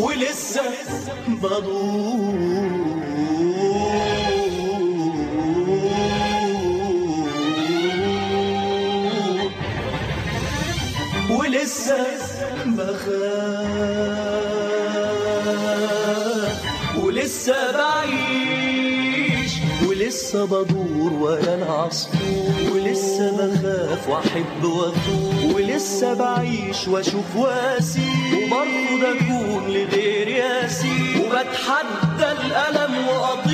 ولسه بدور ولسه بخاف ولسه بعيش ولسه بدور ولا العصفور ولسه بخاف واحب وافوق ولسه بعيش واشوف واسير وبرفض اكون لغير ياسير وبتحدى الالم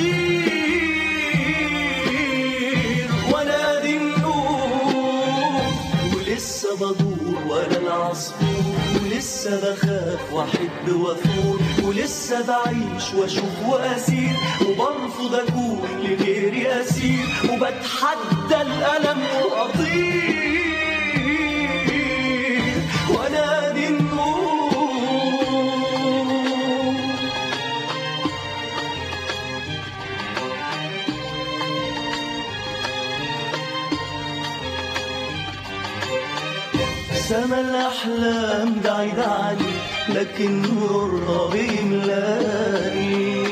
واطير وانادي النور ولسه بدور وانا العصفور ولسه بخاف واحب وافور ولسه بعيش واشوف واسير وبرفض اكون لغير ياسير وبتحدى الالم واطير وانادي النور سما الأحلام بعيد عني لكن نورها بيملاني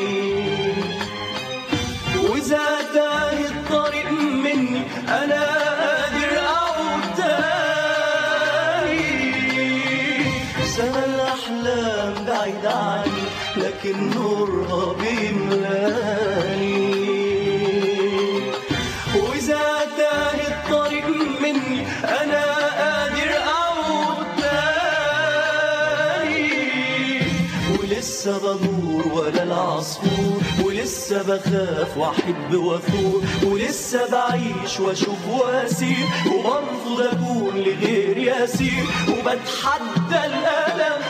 وإذا تاه الطريق مني أنا قادر أعود تاني سما الأحلام بعيد عني لكن نورها بيملاني وإذا تاه الطريق مني أنا قادر أعود تاني ولسه بدور ولا العصفور ولسه بخاف واحب وافور ولسه بعيش واشوف واسير وبرفض اكون لغير ياسير وبتحدى الالم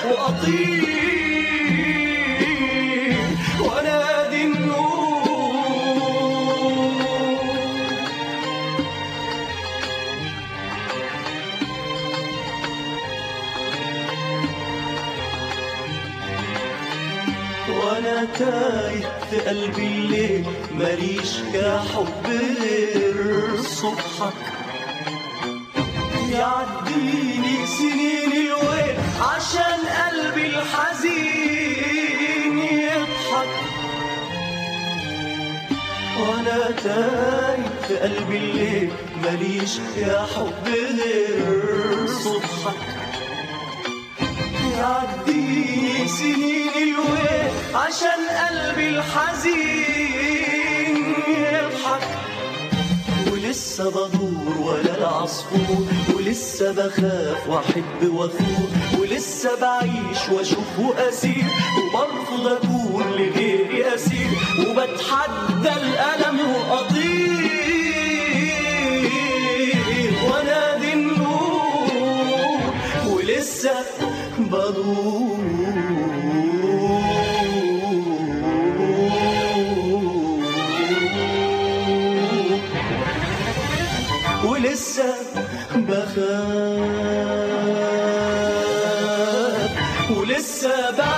واطير وانادي النور وانا تايه في قلبي الليل ماليش يا حب غير صبحك يعديني سنين الويل عشان قلبي الحزين يضحك وانا تايه في قلبي الليل ماليش يا حب غير صبحك يعدي سنين الويل عشان قلبي الحزين يضحك ولسه بدور ولا العصفور ولسه بخاف واحب وافور ولسه بعيش واشوف واسير وبرفض اكون لغير ياسير وبتحدى الالم واطير وانادي النور ولسه بدور ولسه بخاف ولسه بعيش